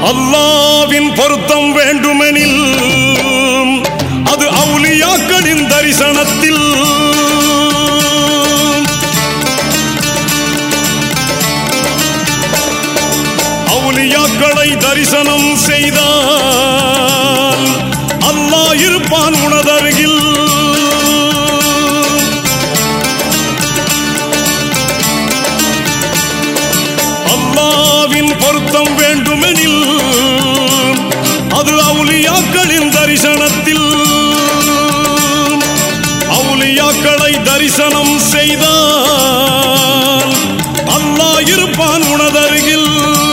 அல்லாவின் பொருத்தம் வேண்டுமெனில் அது அவுலியாக்களின் தரிசனத்தில் அவுலியாக்களை தரிசனம் செய்தால் அல்லாஹ் இருப்பான் உனதருகில் அல்லாவின் பொருத்தம் வேண்டுமெனில் அது அவுலியாக்களின் தரிசனத்தில் அவுலியாக்களை தரிசனம் செய்தால் அல்லாஹ் இருப்பான் உனதருகில்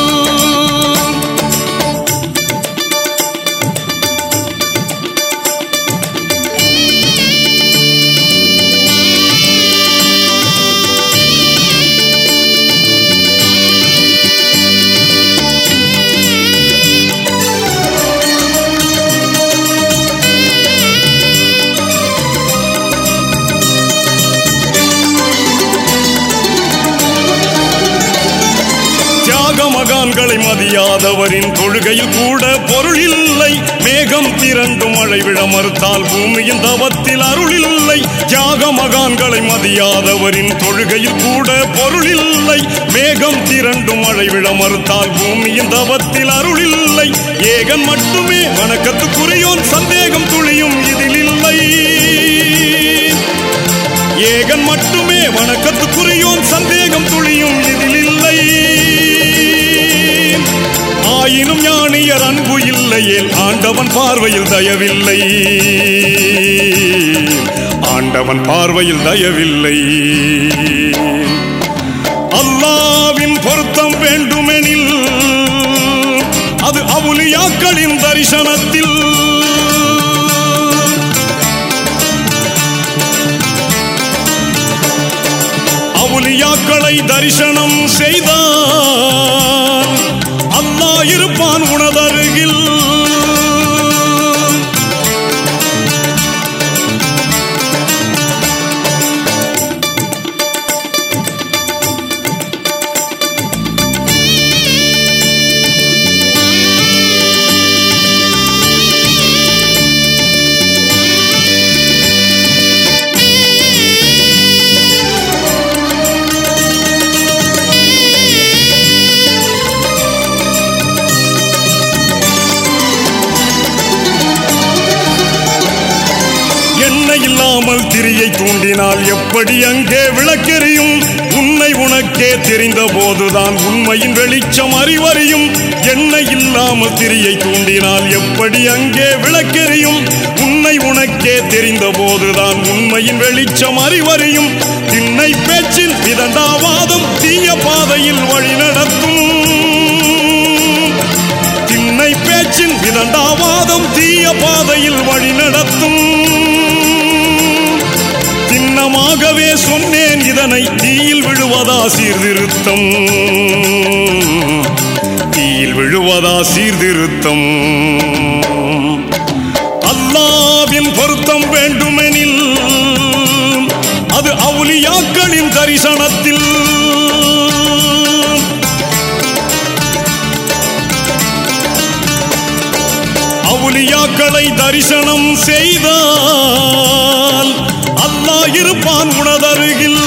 தியாக மகான்களை மதியாதவரின் தொழுகையில் கூட பொருள் இல்லை மேகம் திரண்டு மழை விழ மறுத்தால் பூமியின் தவத்தில் அருள் இல்லை தியாக மகான்களை மதியாதவரின் தொழுகையில் கூட பொருள் இல்லை மேகம் திரண்டு மழை விழ மறுத்தால் பூமியின் தவத்தில் அருள் இல்லை ஏகன் மட்டுமே வணக்கத்துக்குரியோன் சந்தேகம் துளியும் இதில் இல்லை ஏகன் மட்டுமே வணக்கத்துக்குரியோன் சந்தேகம் துளியும் இதில் இல்லை ஆயினும் ஞானியர் அன்பு இல்லையே ஆண்டவன் பார்வையில் தயவில்லை ஆண்டவன் பார்வையில் தயவில்லை அல்லாவின் பொருத்தம் வேண்டுமெனில் அது அவுலியாக்களின் தரிசனத்தில் அவுலியாக்களை தரிசனம் செய்தால் அல்லாஹ் இருப்பான் உனதருகில் எண்ணெய் இல்லாமல் திரியை தூண்டினால் எப்படி அங்கே விளக்கெரியும் உன்னை உனக்கே தெரிந்த போதுதான் உண்மையின் வெளிச்சம் அறிவறியும் எண்ணெய் இல்லாமல் திரியை தூண்டினால் எப்படி அங்கே விளக்கெரியும் உன்னை உனக்கே தெரிந்த போதுதான் உண்மையின் வெளிச்சம் அறிவறியும் திண்ணை பேச்சில் விதண்டாவாதம் தீய பாதையில் வழி நடத்தும் திண்ணை பேச்சின் விதண்டாவாதம் தீய பாதையில் வழி நடத்தும் திண்ணமாகவே சொன்னேன் இதனை தீயில் விழுவதா சீர்திருத்தம் தீயில் விழுவதா சீர்திருத்தம் அல்லாவின் பொருத்தம் வேண்டுமெனில் அது அவுலியாக்களின் தரிசனத்தில் அவுலியாக்களை தரிசனம் செய்தால் அல்லாஹ் இருப்பான் உனதருகில்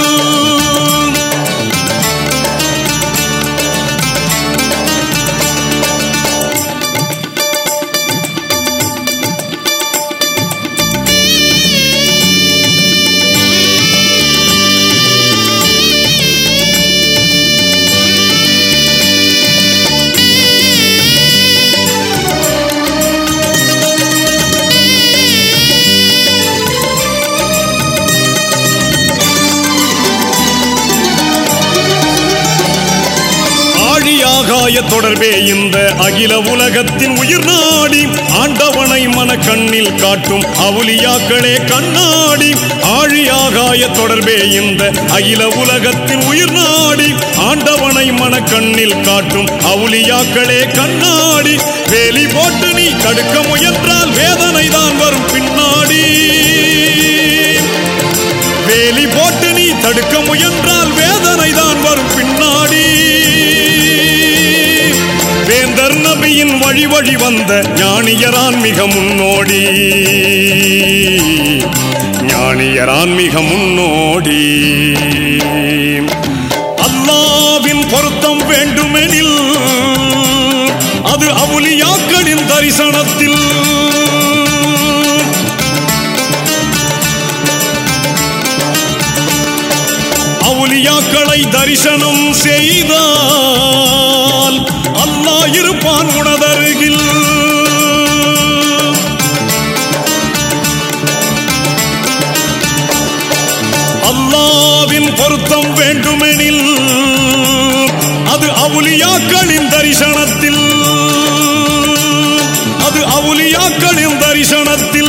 ஆழியாகாய தொடர்பே இந்த அகில உலகத்தின் உயிர் நாடி ஆண்டவனை மனக்கண்ணில் காட்டும் அவுலியாக்களே கண்ணாடி ஆழியாகாய தொடர்பே இந்த அகில உலகத்தின் உயிர் நாடி ஆண்டவனை மனக்கண்ணில் காட்டும் அவுலியாக்களே கண்ணாடி வேலி போட்டு நீ தடுக்க முயன்றால் வேதனை தான் வரும் பின்னாடி வேலி போட்டு நீ தடுக்க முயன்றால் வேதனை தான் வரும் பின்னாடி வேந்தர் நபி நபியின் வழி வழி வந்த ஞானியரான் மிக முன்னோடி ஞானியரான் மிக முன்னோடி அல்லாவின் பொருத்தம் வேண்டுமெனில் அது அவுலியாக்களின் தரிசனத்தில் அவுலியாக்களை தரிசனம் செய்தால் அல்லாஹ் இருப்பான் உனதருகில் அல்லாவின் பொருத்தம் வேண்டுமெனில் அது அவுலியாக்களின் தரிசனத்தில் அது அவுலியாக்களின் தரிசனத்தில்